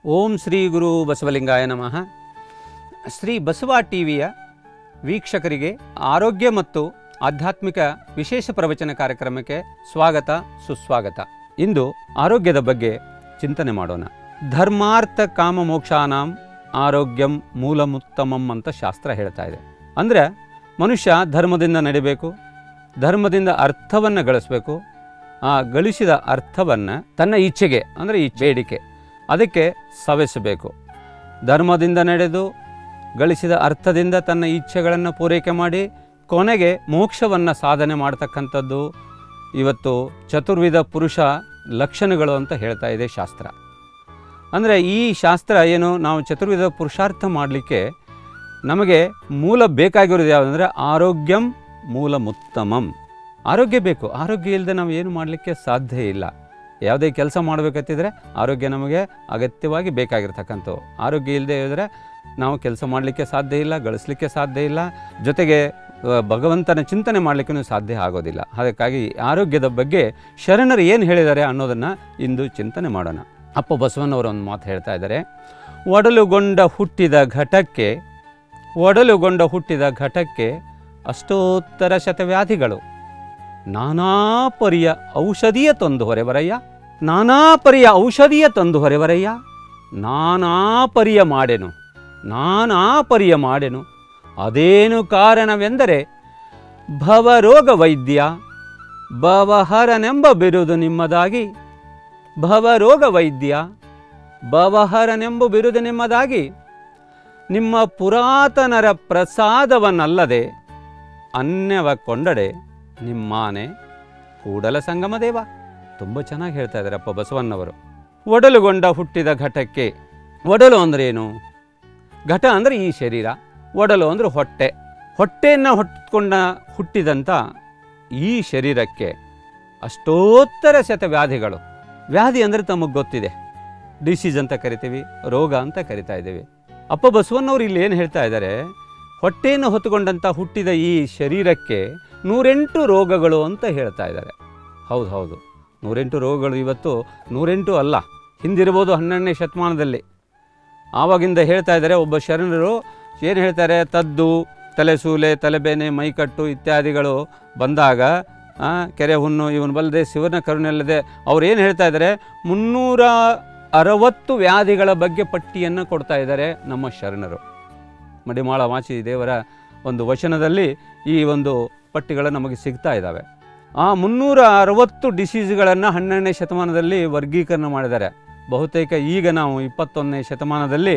ಓಂ ಶ್ರೀ ಗುರು ಬಸವಲಿಂಗಾಯ ನಮಃ ಶ್ರೀ ಬಸವ ಟಿವಿಯ ವೀಕ್ಷಕರಿಗೆ ಆರೋಗ್ಯ ಮತ್ತು ಆಧ್ಯಾತ್ಮಿಕ ವಿಶೇಷ ಪ್ರವಚನ ಕಾರ್ಯಕ್ರಮಕ್ಕೆ ಸ್ವಾಗತ ಸುಸ್ವಾಗತ ಇಂದು ಆರೋಗ್ಯದ ಬಗ್ಗೆ ಚಿಂತನೆ ಮಾಡೋಣ ಧರ್ಮಾರ್ಥ ಕಾಮ ಮೋಕ್ಷಾನಾಂ ಆರೋಗ್ಯಂ ಮೂಲಮುತ್ತಮಂ ಅಂತ ಶಾಸ್ತ್ರ ಹೇಳ್ತಾ ಇದೆ ಅಂದರೆ ಮನುಷ್ಯ ಧರ್ಮದಿಂದ ನಡಿಬೇಕು ಧರ್ಮದಿಂದ ಅರ್ಥವನ್ನು ಗಳಿಸಬೇಕು ಆ ಗಳಿಸಿದ ಅರ್ಥವನ್ನು ತನ್ನ ಇಚ್ಛೆಗೆ ಅಂದರೆ ಈ ಬೇಡಿಕೆ ಅದಕ್ಕೆ ಸವೆಸಬೇಕು ಧರ್ಮದಿಂದ ನಡೆದು ಗಳಿಸಿದ ಅರ್ಥದಿಂದ ತನ್ನ ಇಚ್ಛೆಗಳನ್ನು ಪೂರೈಕೆ ಮಾಡಿ ಕೊನೆಗೆ ಮೋಕ್ಷವನ್ನು ಸಾಧನೆ ಮಾಡ್ತಕ್ಕಂಥದ್ದು ಇವತ್ತು ಚತುರ್ವಿಧ ಪುರುಷ ಲಕ್ಷಣಗಳು ಅಂತ ಹೇಳ್ತಾ ಇದೆ ಶಾಸ್ತ್ರ ಅಂದರೆ ಈ ಶಾಸ್ತ್ರ ಏನು ನಾವು ಚತುರ್ವಿಧ ಪುರುಷಾರ್ಥ ಮಾಡಲಿಕ್ಕೆ ನಮಗೆ ಮೂಲ ಬೇಕಾಗಿರೋದು ಯಾವುದಂದರೆ ಆರೋಗ್ಯಂ ಮೂಲ ಮುತ್ತಮಂ ಆರೋಗ್ಯ ಬೇಕು ಆರೋಗ್ಯ ಇಲ್ಲದೆ ನಾವು ಏನು ಮಾಡಲಿಕ್ಕೆ ಸಾಧ್ಯ ಇಲ್ಲ ಯಾವುದೇ ಕೆಲಸ ಮಾಡಬೇಕಂತಿದ್ರೆ ಆರೋಗ್ಯ ನಮಗೆ ಅಗತ್ಯವಾಗಿ ಬೇಕಾಗಿರ್ತಕ್ಕಂಥವು ಆರೋಗ್ಯ ಇಲ್ಲದೆ ಇದ್ದರೆ ನಾವು ಕೆಲಸ ಮಾಡಲಿಕ್ಕೆ ಸಾಧ್ಯ ಇಲ್ಲ ಗಳಿಸಲಿಕ್ಕೆ ಸಾಧ್ಯ ಇಲ್ಲ ಜೊತೆಗೆ ಆ, ಭಗವಂತನ ಚಿಂತನೆ ಮಾಡಲಿಕ್ಕೂ ಸಾಧ್ಯ ಆಗೋದಿಲ್ಲ ಅದಕ್ಕಾಗಿ ಆರೋಗ್ಯದ ಬಗ್ಗೆ ಶರಣರು ಏನು ಹೇಳಿದ್ದಾರೆ ಅನ್ನೋದನ್ನು ಇಂದು ಚಿಂತನೆ ಮಾಡೋಣ ಅಪ್ಪ ಬಸವಣ್ಣವರು ಒಂದು ಮಾತು ಹೇಳ್ತಾ ಇದ್ದಾರೆ ಒಡಲುಗೊಂಡ ಹುಟ್ಟಿದ ಘಟಕ್ಕೆ ಒಡಲುಗೊಂಡ ಹುಟ್ಟಿದ ಘಟಕ್ಕೆ ಅಷ್ಟೋತ್ತರ ಶತವ್ಯಾಧಿಗಳು ನಾನಾ ಪರಿಯ ಔಷಧಿಯ ತಂದು ಹೊರೆವರಯ್ಯ ನಾನಾ ಪರಿಯ ಔಷಧಿಯ ತಂದು ಹೊರೆವರಯ್ಯ ನಾನಾ ಪರಿಯ ಮಾಡೆನು ನಾನಾ ಪರಿಯ ಮಾಡೆನು ಅದೇನು ಕಾರಣವೆಂದರೆ ಭವರೋಗ ವೈದ್ಯ ಭವಹರನೆಂಬ ಬಿರುದು ನಿಮ್ಮದಾಗಿ ಭವರೋಗ ವೈದ್ಯ ಭವಹರನೆಂಬ ಬಿರುದು ನಿಮ್ಮದಾಗಿ ನಿಮ್ಮ ಪುರಾತನರ ಪ್ರಸಾದವನ್ನಲ್ಲದೆ ಅನ್ಯವ ಕೊಂಡಡೆ ನಿಮ್ಮಾನೆ ಕೂಡಲ ಸಂಗಮ ದೇವ ತುಂಬ ಚೆನ್ನಾಗಿ ಹೇಳ್ತಾ ಇದ್ದಾರಪ್ಪ ಬಸವಣ್ಣವರು ಒಡಲುಗೊಂಡ ಹುಟ್ಟಿದ ಘಟಕ್ಕೆ ಒಡಲು ಅಂದ್ರೆ ಏನು ಘಟ ಅಂದರೆ ಈ ಶರೀರ ಒಡಲು ಅಂದರೆ ಹೊಟ್ಟೆ ಹೊಟ್ಟೆಯನ್ನು ಹೊತ್ಕೊಂಡ ಹುಟ್ಟಿದಂಥ ಈ ಶರೀರಕ್ಕೆ ಅಷ್ಟೋತ್ತರ ಶತ ವ್ಯಾಧಿಗಳು ವ್ಯಾಧಿ ಅಂದರೆ ತಮಗೆ ಗೊತ್ತಿದೆ ಡಿಸೀಸ್ ಅಂತ ಕರಿತೀವಿ ರೋಗ ಅಂತ ಕರಿತಾ ಇದ್ದೀವಿ ಅಪ್ಪ ಬಸವಣ್ಣವ್ರು ಇಲ್ಲಿ ಏನು ಹೇಳ್ತಾ ಇದ್ದಾರೆ ಹೊಟ್ಟೆಯನ್ನು ಹೊತ್ತುಕೊಂಡಂಥ ಹುಟ್ಟಿದ ಈ ಶರೀರಕ್ಕೆ ನೂರೆಂಟು ರೋಗಗಳು ಅಂತ ಹೇಳ್ತಾ ಇದ್ದಾರೆ ಹೌದು ಹೌದು ನೂರೆಂಟು ರೋಗಗಳು ಇವತ್ತು ನೂರೆಂಟು ಅಲ್ಲ ಹಿಂದಿರ್ಬೋದು ಹನ್ನೆರಡನೇ ಶತಮಾನದಲ್ಲಿ ಆವಾಗಿಂದ ಹೇಳ್ತಾ ಇದ್ದಾರೆ ಒಬ್ಬ ಶರಣರು ಏನು ಹೇಳ್ತಾರೆ ತದ್ದು ತಲೆಸೂಲೆ ತಲೆಬೇನೆ ಮೈಕಟ್ಟು ಇತ್ಯಾದಿಗಳು ಬಂದಾಗ ಆ, ಕೆರೆ ಹುಣ್ಣು ಇವನು ಬಲ್ಲದೆ ಶಿವನ ಕರುಣೆಲ್ಲದೆ ಅವ್ರು ಏನು ಹೇಳ್ತಾ ಇದ್ದಾರೆ ಮುನ್ನೂರ ಅರವತ್ತು ವ್ಯಾಧಿಗಳ ಬಗ್ಗೆ ಪಟ್ಟಿಯನ್ನು ಕೊಡ್ತಾ ಇದ್ದಾರೆ ನಮ್ಮ ಶರಣರು ಮಡಿಮಾಳ ಮಾಚಿ ದೇವರ ಒಂದು ವಚನದಲ್ಲಿ ಈ ಒಂದು ಪಟ್ಟಿಗಳು ನಮಗೆ ಸಿಗ್ತಾ ಇದ್ದಾವೆ ಆ ಮುನ್ನೂರ ಅರವತ್ತು ಡಿಸೀಸ್ಗಳನ್ನು ಹನ್ನೆರಡನೇ ಶತಮಾನದಲ್ಲಿ ವರ್ಗೀಕರಣ ಮಾಡಿದ್ದಾರೆ ಬಹುತೇಕ ಈಗ ನಾವು ಇಪ್ಪತ್ತೊಂದನೇ ಶತಮಾನದಲ್ಲಿ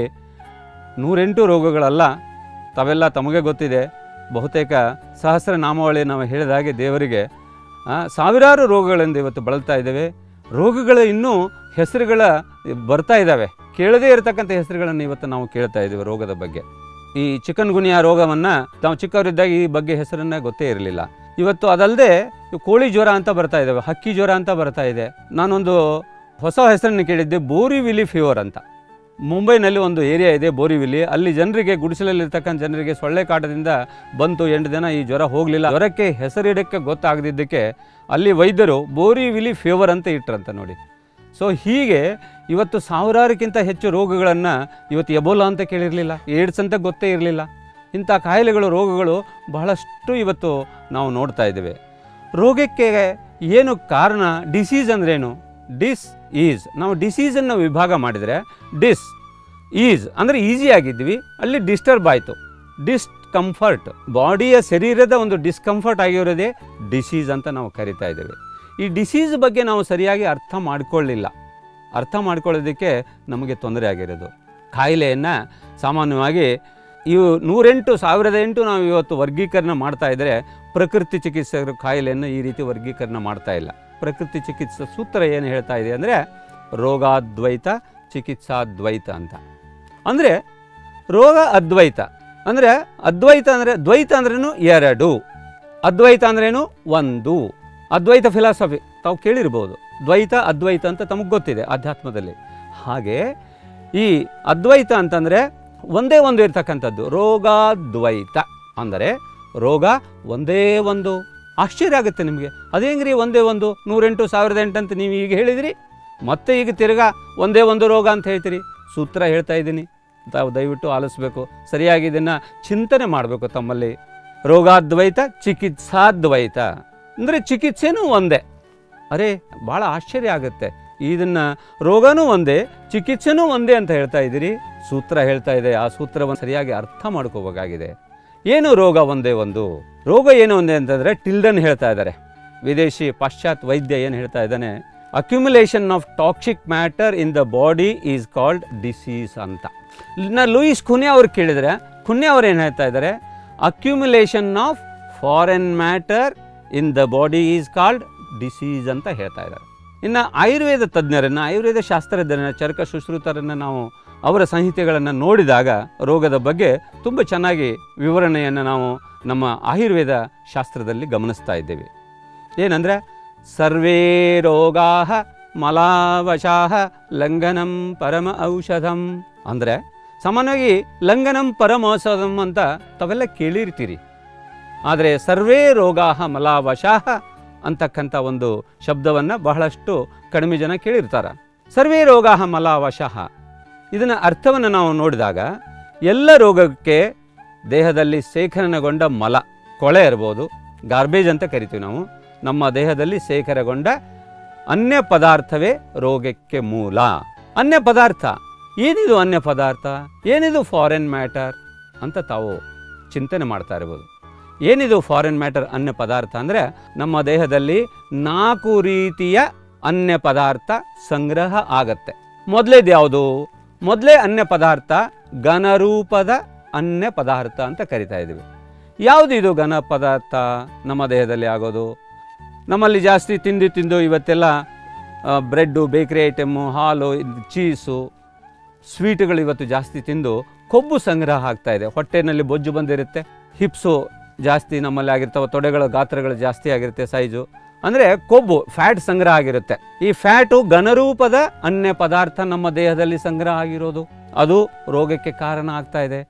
ನೂರೆಂಟು ರೋಗಗಳಲ್ಲ ತಾವೆಲ್ಲ ತಮಗೆ ಗೊತ್ತಿದೆ ಬಹುತೇಕ ಸಹಸ್ರ ನಾಮಾವಳಿ ನಾವು ಹೇಳಿದ ಹಾಗೆ ದೇವರಿಗೆ ಆ, ಸಾವಿರಾರು ರೋಗಗಳಿಂದ ಇವತ್ತು ಬಳಲ್ತಾ ಇದ್ದೇವೆ ರೋಗಗಳು ಇನ್ನೂ ಹೆಸರುಗಳ ಬರ್ತಾ ಇದ್ದಾವೆ ಕೇಳದೇ ಇರತಕ್ಕಂಥ ಹೆಸರುಗಳನ್ನು ಇವತ್ತು ನಾವು ಕೇಳ್ತಾ ಇದ್ದೀವಿ ರೋಗದ ಬಗ್ಗೆ ಈ ಚಿಕನ್ ಗುನಿಯಾ ರೋಗವನ್ನು ನಾವು ಚಿಕ್ಕವರಿದ್ದಾಗ ಈ ಬಗ್ಗೆ ಹೆಸರನ್ನ ಗೊತ್ತೇ ಇರಲಿಲ್ಲ ಇವತ್ತು ಅದಲ್ಲದೆ ಕೋಳಿ ಜ್ವರ ಅಂತ ಬರ್ತಾ ಇದ್ದಾವೆ ಹಕ್ಕಿ ಜ್ವರ ಅಂತ ಬರ್ತಾ ಇದೆ ನಾನೊಂದು ಹೊಸ ಹೆಸರನ್ನು ಕೇಳಿದ್ದೆ ಬೋರಿವಿಲಿ ಫೀವರ್ ಅಂತ ಮುಂಬೈನಲ್ಲಿ ಒಂದು ಏರಿಯಾ ಇದೆ ಬೋರಿವಿಲಿ ಅಲ್ಲಿ ಜನರಿಗೆ ಗುಡಿಸಲಲ್ಲಿರ್ತಕ್ಕಂಥ ಜನರಿಗೆ ಸೊಳ್ಳೆ ಕಾಟದಿಂದ ಬಂತು ಎಂಟು ದಿನ ಈ ಜ್ವರ ಹೋಗಲಿಲ್ಲ ಜ್ವರಕ್ಕೆ ಹೆಸರಿಡಕ್ಕೆ ಗೊತ್ತಾಗದಿದ್ದಕ್ಕೆ ಅಲ್ಲಿ ವೈದ್ಯರು ಬೋರಿವಿಲಿ ಫೀವರ್ ಅಂತ ಇಟ್ರಂತ ನೋಡಿ ಸೊ ಹೀಗೆ ಇವತ್ತು ಸಾವಿರಾರಕ್ಕಿಂತ ಹೆಚ್ಚು ರೋಗಗಳನ್ನು ಇವತ್ತು ಎಬೋಲಾ ಅಂತ ಕೇಳಿರಲಿಲ್ಲ ಏಡ್ಸ್ ಅಂತ ಗೊತ್ತೇ ಇರಲಿಲ್ಲ ಇಂಥ ಕಾಯಿಲೆಗಳು ರೋಗಗಳು ಬಹಳಷ್ಟು ಇವತ್ತು ನಾವು ನೋಡ್ತಾ ಇದ್ದೇವೆ ರೋಗಕ್ಕೆ ಏನು ಕಾರಣ ಡಿಸೀಸ್ ಅಂದ್ರೇನು ಡಿಸ್ ಈಸ್ ನಾವು ಡಿಸೀಸನ್ನು ವಿಭಾಗ ಮಾಡಿದರೆ ಡಿಸ್ ಈಸ್ ಅಂದರೆ ಈಸಿ ಆಗಿದ್ವಿ ಅಲ್ಲಿ ಡಿಸ್ಟರ್ಬ್ ಆಯಿತು ಡಿಸ್ಕಂಫರ್ಟ್ ಬಾಡಿಯ ಶರೀರದ ಒಂದು ಡಿಸ್ಕಂಫರ್ಟ್ ಆಗಿರೋದೇ ಡಿಸೀಸ್ ಅಂತ ನಾವು ಕರಿತಾ ಇದ್ದೇವೆ ಈ ಡಿಸೀಸ್ ಬಗ್ಗೆ ನಾವು ಸರಿಯಾಗಿ ಅರ್ಥ ಮಾಡ್ಕೊಳ್ಳಿಲ್ಲ ಅರ್ಥ ಮಾಡ್ಕೊಳ್ಳೋದಕ್ಕೆ ನಮಗೆ ತೊಂದರೆ ಆಗಿರೋದು ಕಾಯಿಲೆಯನ್ನು ಸಾಮಾನ್ಯವಾಗಿ ಇವು ನೂರೆಂಟು ಸಾವಿರದ ಎಂಟು ನಾವು ಇವತ್ತು ವರ್ಗೀಕರಣ ಮಾಡ್ತಾ ಇದ್ದರೆ ಪ್ರಕೃತಿ ಚಿಕಿತ್ಸಕರು ಕಾಯಿಲೆಯನ್ನು ಈ ರೀತಿ ವರ್ಗೀಕರಣ ಮಾಡ್ತಾ ಇಲ್ಲ ಪ್ರಕೃತಿ ಚಿಕಿತ್ಸಾ ಸೂತ್ರ ಏನು ಹೇಳ್ತಾ ಇದೆ ಅಂದರೆ ರೋಗಾದ್ವೈತ ಚಿಕಿತ್ಸಾದ್ವೈತ ಅಂತ ಅಂದರೆ ರೋಗ ಅದ್ವೈತ ಅಂದರೆ ಅದ್ವೈತ ಅಂದರೆ ದ್ವೈತ ಅಂದ್ರೇನು ಎರಡು ಅದ್ವೈತ ಅಂದ್ರೇನು ಒಂದು ಅದ್ವೈತ ಫಿಲಾಸಫಿ ತಾವು ಕೇಳಿರ್ಬೋದು ದ್ವೈತ ಅದ್ವೈತ ಅಂತ ತಮಗೆ ಗೊತ್ತಿದೆ ಅಧ್ಯಾತ್ಮದಲ್ಲಿ ಹಾಗೆ ಈ ಅದ್ವೈತ ಅಂತಂದರೆ ಒಂದೇ ಒಂದು ಇರ್ತಕ್ಕಂಥದ್ದು ರೋಗಾದ್ವೈತ ಅಂದರೆ ರೋಗ ಒಂದೇ ಒಂದು ಆಶ್ಚರ್ಯ ಆಗುತ್ತೆ ನಿಮಗೆ ಅದೇಂಗ್ರಿ ಒಂದೇ ಒಂದು ನೂರೆಂಟು ಸಾವಿರದ ಎಂಟು ಅಂತ ನೀವು ಈಗ ಹೇಳಿದಿರಿ ಮತ್ತೆ ಈಗ ತಿರ್ಗಾ ಒಂದೇ ಒಂದು ರೋಗ ಅಂತ ಹೇಳ್ತೀರಿ ಸೂತ್ರ ಹೇಳ್ತಾ ಇದ್ದೀನಿ ತಾವು ದಯವಿಟ್ಟು ಆಲಿಸ್ಬೇಕು ಸರಿಯಾಗಿ ಇದನ್ನು ಚಿಂತನೆ ಮಾಡಬೇಕು ತಮ್ಮಲ್ಲಿ ರೋಗಾದ್ವೈತ ಚಿಕಿತ್ಸಾದ್ವೈತ ಅಂದರೆ ಚಿಕಿತ್ಸೆನೂ ಒಂದೇ ಅರೆ ಭಾಳ ಆಶ್ಚರ್ಯ ಆಗುತ್ತೆ ಇದನ್ನು ರೋಗನೂ ಒಂದೇ ಚಿಕಿತ್ಸೆನೂ ಒಂದೇ ಅಂತ ಹೇಳ್ತಾ ಇದ್ದೀರಿ ಸೂತ್ರ ಹೇಳ್ತಾ ಇದೆ ಆ ಸೂತ್ರವನ್ನು ಸರಿಯಾಗಿ ಅರ್ಥ ಮಾಡ್ಕೋಬೇಕಾಗಿದೆ ಏನು ರೋಗ ಒಂದೇ ಒಂದು ರೋಗ ಏನು ಒಂದೇ ಅಂತಂದರೆ ಟಿಲ್ಡನ್ ಹೇಳ್ತಾ ಇದ್ದಾರೆ ವಿದೇಶಿ ಪಾಶ್ಚಾತ್ಯ ವೈದ್ಯ ಏನು ಹೇಳ್ತಾ ಇದ್ದಾನೆ accumulation of toxic matter in the body is called disease ಅಂತ ಇನ್ನು ಲೂಯಿಸ್ ಖುನೆ ಅವ್ರು ಕೇಳಿದರೆ ಖುನೆ ಅವ್ರು ಏನು ಹೇಳ್ತಾ ಇದ್ದಾರೆ accumulation of foreign matter in the body is called disease ಅಂತ ಹೇಳ್ತಾ ಇದ್ದಾರೆ ಇನ್ನು ಆಯುರ್ವೇದ ತಜ್ಞರನ್ನು ಆಯುರ್ವೇದ ಶಾಸ್ತ್ರಜ್ಞರನ್ನು ಚರಕ ಸುಶ್ರುತರನ್ನು ನಾವು ಅವರ ಸಂಹಿತೆಗಳನ್ನು ನೋಡಿದಾಗ ರೋಗದ ಬಗ್ಗೆ ತುಂಬ ಚೆನ್ನಾಗಿ ವಿವರಣೆಯನ್ನು ನಾವು ನಮ್ಮ ಆಯುರ್ವೇದ ಶಾಸ್ತ್ರದಲ್ಲಿ ಗಮನಿಸ್ತಾ ಇದ್ದೇವೆ ಏನಂದರೆ ಸರ್ವೇ ರೋಗಾ ಮಲಾವಶಾಹ ಲಂಘನಂ ಪರಮ ಔಷಧಂ ಅಂದರೆ ಸಾಮಾನ್ಯವಾಗಿ ಲಂಘನಂ ಪರಮ ಔಷಧಂ ಅಂತ ತಾವೆಲ್ಲ ಕೇಳಿರ್ತೀರಿ ಆದರೆ ಸರ್ವೇ ರೋಗಾ ಮಲಾವಶಾಹ ಅಂತಕ್ಕಂಥ ಒಂದು ಶಬ್ದವನ್ನು ಬಹಳಷ್ಟು ಕಡಿಮೆ ಜನ ಕೇಳಿರ್ತಾರೆ ಸರ್ವೇ ರೋಗಾ ಮಲಾವಶಃ ಇದನ್ನು ಅರ್ಥವನ್ನು ನಾವು ನೋಡಿದಾಗ ಎಲ್ಲ ರೋಗಕ್ಕೆ ದೇಹದಲ್ಲಿ ಶೇಖರಣೆಗೊಂಡ ಮಲ ಕೊಳೆ ಇರ್ಬೋದು ಗಾರ್ಬೇಜ್ ಅಂತ ಕರಿತೀವಿ ನಾವು ನಮ್ಮ ದೇಹದಲ್ಲಿ ಶೇಖರಗೊಂಡ ಅನ್ಯ ಪದಾರ್ಥವೇ ರೋಗಕ್ಕೆ ಮೂಲ ಅನ್ಯ ಪದಾರ್ಥ ಏನಿದು ಅನ್ಯ ಪದಾರ್ಥ ಏನಿದು ಫಾರಿನ್ ಮ್ಯಾಟರ್ ಅಂತ ತಾವು ಚಿಂತನೆ ಮಾಡ್ತಾ ಇರ್ಬೋದು ಏನಿದು ಫಾರಿನ್ ಮ್ಯಾಟರ್ ಅನ್ಯ ಪದಾರ್ಥ ಅಂದರೆ ನಮ್ಮ ದೇಹದಲ್ಲಿ ನಾಲ್ಕು ರೀತಿಯ ಅನ್ಯ ಪದಾರ್ಥ ಸಂಗ್ರಹ ಆಗತ್ತೆ ಮೊದಲೇದು ಯಾವುದು ಮೊದಲೇ ಅನ್ಯ ಪದಾರ್ಥ ಘನರೂಪದ ಅನ್ಯ ಪದಾರ್ಥ ಅಂತ ಕರಿತಾ ಇದ್ದೀವಿ ಯಾವುದು ಇದು ಘನ ಪದಾರ್ಥ ನಮ್ಮ ದೇಹದಲ್ಲಿ ಆಗೋದು ನಮ್ಮಲ್ಲಿ ಜಾಸ್ತಿ ತಿಂದು ತಿಂದು ಇವತ್ತೆಲ್ಲ ಆ, ಬ್ರೆಡ್ಡು ಬೇಕರಿ ಐಟಮ್ಮು ಹಾಲು ಇದ್ ಚೀಸು ಸ್ವೀಟುಗಳು ಇವತ್ತು ಜಾಸ್ತಿ ತಿಂದು ಕೊಬ್ಬು ಸಂಗ್ರಹ ಆಗ್ತಾ ಇದೆ ಹೊಟ್ಟೆನಲ್ಲಿ ಬೊಜ್ಜು ಬಂದಿರುತ್ತೆ ಹಿಪ್ಸು ಜಾಸ್ತಿ ನಮ್ಮಲ್ಲಿ ಆಗಿರ್ತವೆ ತೊಡೆಗಳ ಗಾತ್ರಗಳು ಜಾಸ್ತಿ ಆಗಿರುತ್ತೆ ಸೈಜು ಅಂದರೆ ಕೊಬ್ಬು ಫ್ಯಾಟ್ ಸಂಗ್ರಹ ಆಗಿರುತ್ತೆ ಈ ಫ್ಯಾಟು ಘನರೂಪದ ಅನ್ಯ ಪದಾರ್ಥ ನಮ್ಮ ದೇಹದಲ್ಲಿ ಸಂಗ್ರಹ ಆಗಿರೋದು ಅದು ರೋಗಕ್ಕೆ ಕಾರಣ ಆಗ್ತಾ ಇದೆ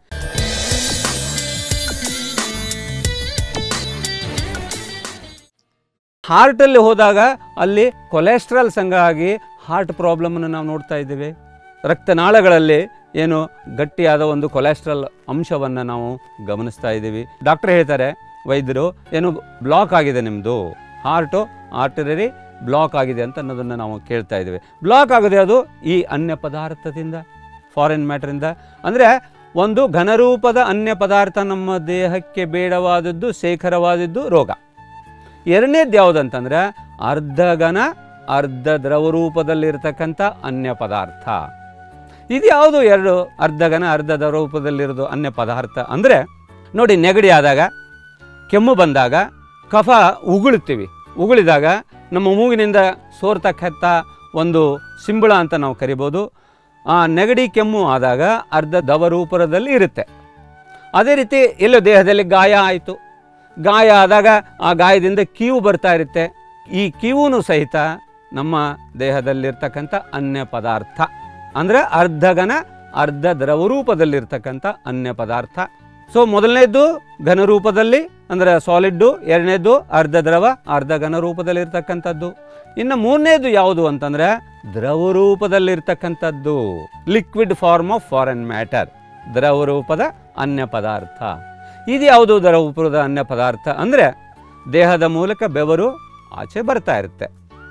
ಹಾರ್ಟಲ್ಲಿ ಹೋದಾಗ ಅಲ್ಲಿ ಕೊಲೆಸ್ಟ್ರಾಲ್ ಸಂಗ್ರಹ ಆಗಿ ಹಾರ್ಟ್ ಪ್ರಾಬ್ಲಮನ್ನು ನಾವು ನೋಡ್ತಾ ಇದ್ದೇವೆ ರಕ್ತನಾಳಗಳಲ್ಲಿ ಏನು ಗಟ್ಟಿಯಾದ ಒಂದು ಕೊಲೆಸ್ಟ್ರಾಲ್ ಅಂಶವನ್ನು ನಾವು ಗಮನಿಸ್ತಾ ಇದ್ದೀವಿ ಡಾಕ್ಟರ್ ಹೇಳ್ತಾರೆ ವೈದ್ಯರು ಏನು ಬ್ಲಾಕ್ ಆಗಿದೆ ನಿಮ್ಮದು ಹಾರ್ಟು ಆರ್ಟರಿ ಬ್ಲಾಕ್ ಆಗಿದೆ ಅಂತ ಅನ್ನೋದನ್ನು ನಾವು ಕೇಳ್ತಾ ಇದ್ದೀವಿ ಬ್ಲಾಕ್ ಆಗಿದೆ ಅದು ಈ ಅನ್ಯ ಪದಾರ್ಥದಿಂದ ಫಾರಿನ್ ಮ್ಯಾಟ್ರಿಂದ ಅಂದರೆ ಒಂದು ಘನರೂಪದ ಅನ್ಯ ಪದಾರ್ಥ ನಮ್ಮ ದೇಹಕ್ಕೆ ಬೇಡವಾದದ್ದು ಶೇಖರವಾದದ್ದು ರೋಗ ಎರಡನೇದು ಯಾವುದಂತಂದ್ರೆ ಅರ್ಧಘನ ಅರ್ಧ ದ್ರವ ರೂಪದಲ್ಲಿರ್ತಕ್ಕಂಥ ಅನ್ಯ ಪದಾರ್ಥ ಇದು ಯಾವುದು ಎರಡು ಅರ್ಧಘನ ಅರ್ಧ ದ್ರವ ರೂಪದಲ್ಲಿರೋದು ಅನ್ಯ ಪದಾರ್ಥ ಅಂದರೆ ನೋಡಿ ನೆಗಡಿ ಆದಾಗ ಕೆಮ್ಮು ಬಂದಾಗ ಕಫ ಉಗುಳುತ್ತೀವಿ ಉಗುಳಿದಾಗ ನಮ್ಮ ಮೂಗಿನಿಂದ ಸೋರ್ತಕ್ಕಂಥ ಒಂದು ಸಿಂಬಳ ಅಂತ ನಾವು ಕರಿಬೋದು ಆ ನೆಗಡಿ ಕೆಮ್ಮು ಆದಾಗ ಅರ್ಧ ದವರೂಪದಲ್ಲಿ ಇರುತ್ತೆ ಅದೇ ರೀತಿ ಎಲ್ಲೋ ದೇಹದಲ್ಲಿ ಗಾಯ ಆಯಿತು ಗಾಯ ಆದಾಗ ಆ ಗಾಯದಿಂದ ಕೀವು ಬರ್ತಾ ಇರುತ್ತೆ ಈ ಕೀವು ಸಹಿತ ನಮ್ಮ ದೇಹದಲ್ಲಿರ್ತಕ್ಕಂಥ ಅನ್ಯ ಪದಾರ್ಥ ಅಂದರೆ ಅರ್ಧಘನ ಅರ್ಧ ದ್ರವ ರೂಪದಲ್ಲಿರ್ತಕ್ಕಂಥ ಅನ್ಯ ಪದಾರ್ಥ ಸೊ ಮೊದಲನೇದ್ದು ಘನ ರೂಪದಲ್ಲಿ ಅಂದರೆ ಸಾಲಿಡ್ಡು ಎರಡನೇದ್ದು ಅರ್ಧ ದ್ರವ ಅರ್ಧ ಘನ ರೂಪದಲ್ಲಿರ್ತಕ್ಕಂಥದ್ದು ಇನ್ನು ಮೂರನೇದು ಯಾವುದು ಅಂತಂದರೆ ದ್ರವ ರೂಪದಲ್ಲಿರ್ತಕ್ಕಂಥದ್ದು liquid form of foreign matter ದ್ರವ ರೂಪದ ಅನ್ಯ ಪದಾರ್ಥ ಇದು ಯಾವುದು ದ್ರವ ರೂಪದ ಅನ್ಯ ಪದಾರ್ಥ ಅಂದರೆ ದೇಹದ ಮೂಲಕ ಬೆವರು ಆಚೆ ಬರ್ತಾ ಇರುತ್ತೆ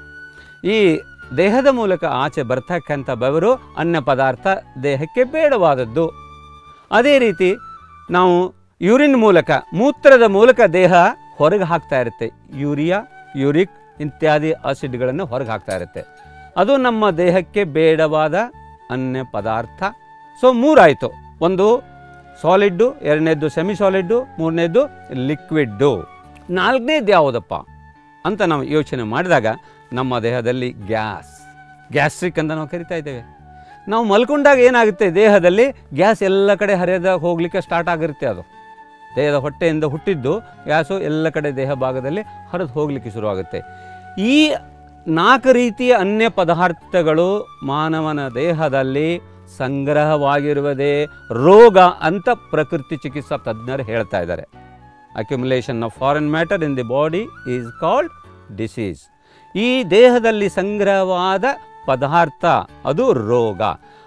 ಈ ದೇಹದ ಮೂಲಕ ಆಚೆ ಬರ್ತಕ್ಕಂಥ ಬೆವರು ಅನ್ನ ಪದಾರ್ಥ ದೇಹಕ್ಕೆ ಬೇಡವಾದದ್ದು ಅದೇ ರೀತಿ ನಾವು ಯೂರಿನ್ ಮೂಲಕ ಮೂತ್ರದ ಮೂಲಕ ದೇಹ ಹೊರಗೆ ಹಾಕ್ತಾ ಇರುತ್ತೆ ಯೂರಿಯಾ ಯೂರಿಕ್ ಇತ್ಯಾದಿ ಆಸಿಡ್ಗಳನ್ನು ಹೊರಗೆ ಹಾಕ್ತಾ ಇರುತ್ತೆ ಅದು ನಮ್ಮ ದೇಹಕ್ಕೆ ಬೇಡವಾದ ಅನ್ಯ ಪದಾರ್ಥ ಸೊ ಮೂರಾಯಿತು ಒಂದು ಸಾಲಿಡ್ಡು ಎರಡನೇದ್ದು ಸೆಮಿ ಸಾಲಿಡ್ಡು ಮೂರನೇದ್ದು ಲಿಕ್ವಿಡ್ಡು ನಾಲ್ಕನೇದು ಯಾವುದಪ್ಪ ಅಂತ ನಾವು ಯೋಚನೆ ಮಾಡಿದಾಗ ನಮ್ಮ ದೇಹದಲ್ಲಿ ಗ್ಯಾಸ್ ಗ್ಯಾಸ್ಟ್ರಿಕ್ ಅಂತ ನಾವು ಕರಿತಾ ಇದ್ದೇವೆ ನಾವು ಮಲ್ಕೊಂಡಾಗ ಏನಾಗುತ್ತೆ ದೇಹದಲ್ಲಿ ಗ್ಯಾಸ್ ಎಲ್ಲ ಕಡೆ ಹರಿಯದ ಹೋಗಲಿಕ್ಕೆ ಸ್ಟಾರ್ಟ್ ಆಗಿರುತ್ತೆ ಅದು ದೇಹದ ಹೊಟ್ಟೆಯಿಂದ ಹುಟ್ಟಿದ್ದು ಗ್ಯಾಸು ಎಲ್ಲ ಕಡೆ ದೇಹ ಭಾಗದಲ್ಲಿ ಹರಿದು ಹೋಗಲಿಕ್ಕೆ ಶುರುವಾಗುತ್ತೆ ಈ ನಾಲ್ಕು ರೀತಿಯ ಅನ್ಯ ಪದಾರ್ಥಗಳು ಮಾನವನ ದೇಹದಲ್ಲಿ ಸಂಗ್ರಹವಾಗಿರುವುದೇ ರೋಗ ಅಂತ ಪ್ರಕೃತಿ ಚಿಕಿತ್ಸಾ ತಜ್ಞರು ಹೇಳ್ತಾ ಇದ್ದಾರೆ accumulation of foreign matter in the body is called disease ಈ ದೇಹದಲ್ಲಿ ಸಂಗ್ರಹವಾದ ಪದಾರ್ಥ ಅದು ರೋಗ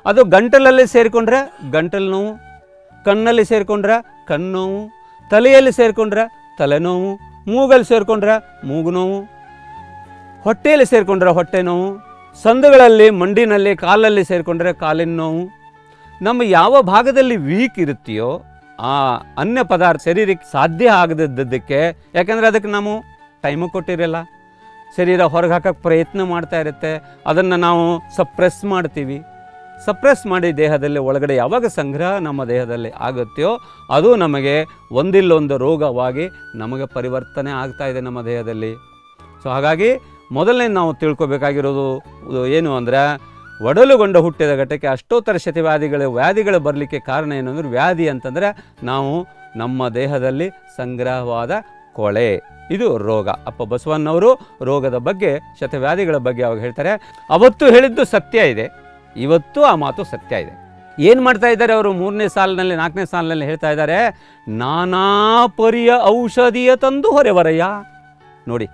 ಅದು ಗಂಟಲಲ್ಲಿ ಸೇರಿಕೊಂಡ್ರೆ ಗಂಟಲು ನೋವು ಕಣ್ಣಲ್ಲಿ ಸೇರಿಕೊಂಡ್ರೆ ಕಣ್ಣು ನೋವು ತಲೆಯಲ್ಲಿ ಸೇರಿಕೊಂಡ್ರೆ ತಲೆನೋವು ಮೂಗಲ್ಲಿ ಸೇರಿಕೊಂಡ್ರೆ ಮೂಗು ನೋವು ಹೊಟ್ಟೆಯಲ್ಲಿ ಸೇರಿಕೊಂಡ್ರೆ ಹೊಟ್ಟೆ ನೋವು ಸಂದುಗಳಲ್ಲಿ ಮಂಡಿನಲ್ಲಿ ಕಾಲಲ್ಲಿ ಸೇರಿಕೊಂಡ್ರೆ ಕಾಲಿನ ನೋವು ನಮ್ಮ ಯಾವ ಭಾಗದಲ್ಲಿ ವೀಕ್ ಇರುತ್ತೆಯೋ ಆ ಅನ್ಯ ಪದಾರ್ಥ ಶರೀರಕ್ಕೆ ಸಾಧ್ಯ ಆಗದಿದ್ದಕ್ಕೆ ಯಾಕಂದರೆ ಅದಕ್ಕೆ ನಾವು ಟೈಮು ಕೊಟ್ಟಿರಲ್ಲ ಶರೀರ ಹೊರಗೆ ಹಾಕಕ್ಕೆ ಪ್ರಯತ್ನ ಮಾಡ್ತಾ ಇರುತ್ತೆ ಅದನ್ನು ನಾವು ಸಪ್ರೆಸ್ ಮಾಡ್ತೀವಿ ಸಪ್ರೆಸ್ ಮಾಡಿ ದೇಹದಲ್ಲಿ ಒಳಗಡೆ ಯಾವಾಗ ಸಂಗ್ರಹ ನಮ್ಮ ದೇಹದಲ್ಲಿ ಆಗುತ್ತೆಯೋ ಅದು ನಮಗೆ ಒಂದಿಲ್ಲೊಂದು ರೋಗವಾಗಿ ನಮಗೆ ಪರಿವರ್ತನೆ ಆಗ್ತಾ ಇದೆ ನಮ್ಮ ದೇಹದಲ್ಲಿ ಸೊ ಹಾಗಾಗಿ ಮೊದಲನೇ ನಾವು ತಿಳ್ಕೊಬೇಕಾಗಿರೋದು ಇದು ಏನು ಅಂದರೆ ಒಡಲುಗೊಂಡ ಹುಟ್ಟಿದ ಘಟ್ಟಕ್ಕೆ ಅಷ್ಟೋತ್ತರ ಶತಿವ್ಯಾಧಿಗಳ ವ್ಯಾಧಿಗಳು ಬರಲಿಕ್ಕೆ ಕಾರಣ ಏನು ಅಂದರೆ ವ್ಯಾಧಿ ಅಂತಂದರೆ ನಾವು ನಮ್ಮ ದೇಹದಲ್ಲಿ ಸಂಗ್ರಹವಾದ ಕೊಳೆ ಇದು ರೋಗ ಅಪ್ಪ ಬಸವಣ್ಣವರು ರೋಗದ ಬಗ್ಗೆ ಶತವ್ಯಾಧಿಗಳ ಬಗ್ಗೆ ಅವಾಗ ಹೇಳ್ತಾರೆ ಅವತ್ತು ಹೇಳಿದ್ದು ಸತ್ಯ ಇದೆ ಇವತ್ತು ಆ ಮಾತು ಸತ್ಯ ಇದೆ ಏನು ಮಾಡ್ತಾ ಇದ್ದಾರೆ ಅವರು ಮೂರನೇ ಸಾಲಿನಲ್ಲಿ ನಾಲ್ಕನೇ ಸಾಲಿನಲ್ಲಿ ಹೇಳ್ತಾ ಇದ್ದಾರೆ ನಾನಾ ಪರಿಯ ಔಷಧಿಯ ತಂದು ಹೊರೆವರಯ್ಯ ನೋಡಿ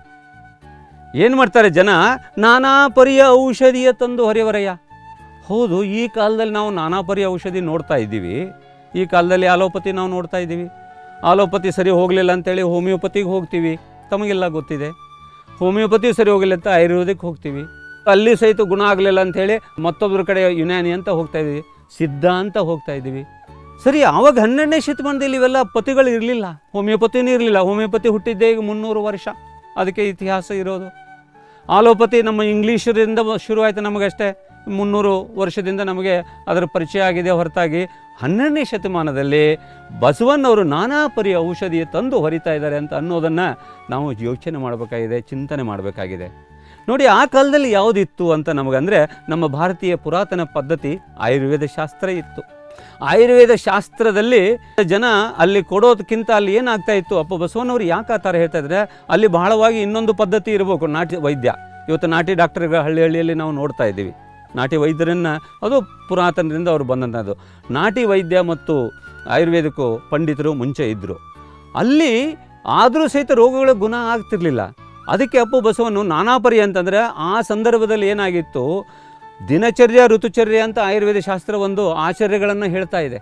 ಏನು ಮಾಡ್ತಾರೆ ಜನ ನಾನಾ ಪರಿಯ ಔಷಧಿಯ ತಂದು ಹೊರೆವರಯ್ಯ ಹೌದು ಈ ಕಾಲದಲ್ಲಿ ನಾವು ನಾನಾ ಪರಿಯ ಔಷಧಿ ನೋಡ್ತಾ ಇದ್ದೀವಿ ಈ ಕಾಲದಲ್ಲಿ ಆಲೋಪತಿ ನಾವು ನೋಡ್ತಾ ಇದ್ದೀವಿ ಆಲೋಪತಿ ಸರಿ ಹೋಗಲಿಲ್ಲ ಅಂತೇಳಿ ಹೋಮಿಯೋಪತಿಗೆ ಹೋಗ್ತೀವಿ ತಮಗೆಲ್ಲ ಗೊತ್ತಿದೆ ಹೋಮಿಯೋಪತಿ ಸರಿ ಹೋಗಲಿಲ್ಲ ಅಂತ ಆಯುರ್ವೇದಿಕ್ ಹೋಗ್ತೀವಿ ಅಲ್ಲಿ ಸಹಿತ ಗುಣ ಆಗಲಿಲ್ಲ ಅಂಥೇಳಿ ಮತ್ತೊಬ್ಬರ ಕಡೆ ಯುನಾನಿ ಅಂತ ಹೋಗ್ತಾ ಇದ್ದೀವಿ ಸಿದ್ಧ ಅಂತ ಹೋಗ್ತಾ ಇದ್ದೀವಿ ಸರಿ ಆವಾಗ ಹನ್ನೆರಡನೇ ಶತಮಾನದಲ್ಲಿ ಇವೆಲ್ಲ ಪತಿಗಳು ಇರಲಿಲ್ಲ ಹೋಮಿಯೋಪತಿನೂ ಇರಲಿಲ್ಲ ಹೋಮಿಯೋಪತಿ ಹುಟ್ಟಿದ್ದೇ ಈಗ ಮುನ್ನೂರು ವರ್ಷ ಅದಕ್ಕೆ ಇತಿಹಾಸ ಇರೋದು ಆಲೋಪತಿ ನಮ್ಮ ಇಂಗ್ಲೀಷರಿಂದ ಶುರುವಾಯಿತು ನಮಗಷ್ಟೇ ಮುನ್ನೂರು ವರ್ಷದಿಂದ ನಮಗೆ ಅದರ ಪರಿಚಯ ಆಗಿದೆ ಹೊರತಾಗಿ ಹನ್ನೆರಡನೇ ಶತಮಾನದಲ್ಲಿ ಬಸವಣ್ಣವರು ನಾನಾ ಪರಿಯ ಔಷಧಿಯ ತಂದು ಹೊರಿತಾ ಇದ್ದಾರೆ ಅಂತ ಅನ್ನೋದನ್ನು ನಾವು ಯೋಚನೆ ಮಾಡಬೇಕಾಗಿದೆ ಚಿಂತನೆ ಮಾಡಬೇಕಾಗಿದೆ ನೋಡಿ ಆ ಕಾಲದಲ್ಲಿ ಯಾವುದಿತ್ತು ಅಂತ ನಮಗಂದರೆ ನಮ್ಮ ಭಾರತೀಯ ಪುರಾತನ ಪದ್ಧತಿ ಆಯುರ್ವೇದ ಶಾಸ್ತ್ರ ಇತ್ತು ಆಯುರ್ವೇದ ಶಾಸ್ತ್ರದಲ್ಲಿ ಜನ ಅಲ್ಲಿ ಕೊಡೋದಕ್ಕಿಂತ ಅಲ್ಲಿ ಏನಾಗ್ತಾ ಇತ್ತು ಅಪ್ಪ ಬಸವನವರು ಯಾಕೆ ಆ ಥರ ಹೇಳ್ತಾ ಇದ್ದಾರೆ ಅಲ್ಲಿ ಬಹಳವಾಗಿ ಇನ್ನೊಂದು ಪದ್ಧತಿ ಇರಬೇಕು ನಾಟಿ ವೈದ್ಯ ಇವತ್ತು ನಾಟಿ ಡಾಕ್ಟರ್ಗಳ ಹಳ್ಳಿ ಹಳ್ಳಿಯಲ್ಲಿ ನಾವು ನೋಡ್ತಾ ಇದ್ದೀವಿ ನಾಟಿ ವೈದ್ಯರನ್ನು ಅದು ಪುರಾತನದಿಂದ ಅವರು ಬಂದಂಥದ್ದು ನಾಟಿ ವೈದ್ಯ ಮತ್ತು ಆಯುರ್ವೇದಕ್ಕೂ ಪಂಡಿತರು ಮುಂಚೆ ಇದ್ದರು ಅಲ್ಲಿ ಆದರೂ ಸಹಿತ ರೋಗಗಳ ಗುಣ ಆಗ್ತಿರ್ಲಿಲ್ಲ ಅದಕ್ಕೆ ಅಪ್ಪು ಬಸವನು ನಾನಾಪರಿ ಅಂತಂದರೆ ಆ ಸಂದರ್ಭದಲ್ಲಿ ಏನಾಗಿತ್ತು ದಿನಚರ್ಯ ಋತುಚರ್ಯ ಅಂತ ಆಯುರ್ವೇದ ಶಾಸ್ತ್ರ ಒಂದು ಆಚರ್ಯಗಳನ್ನು ಹೇಳ್ತಾ ಇದೆ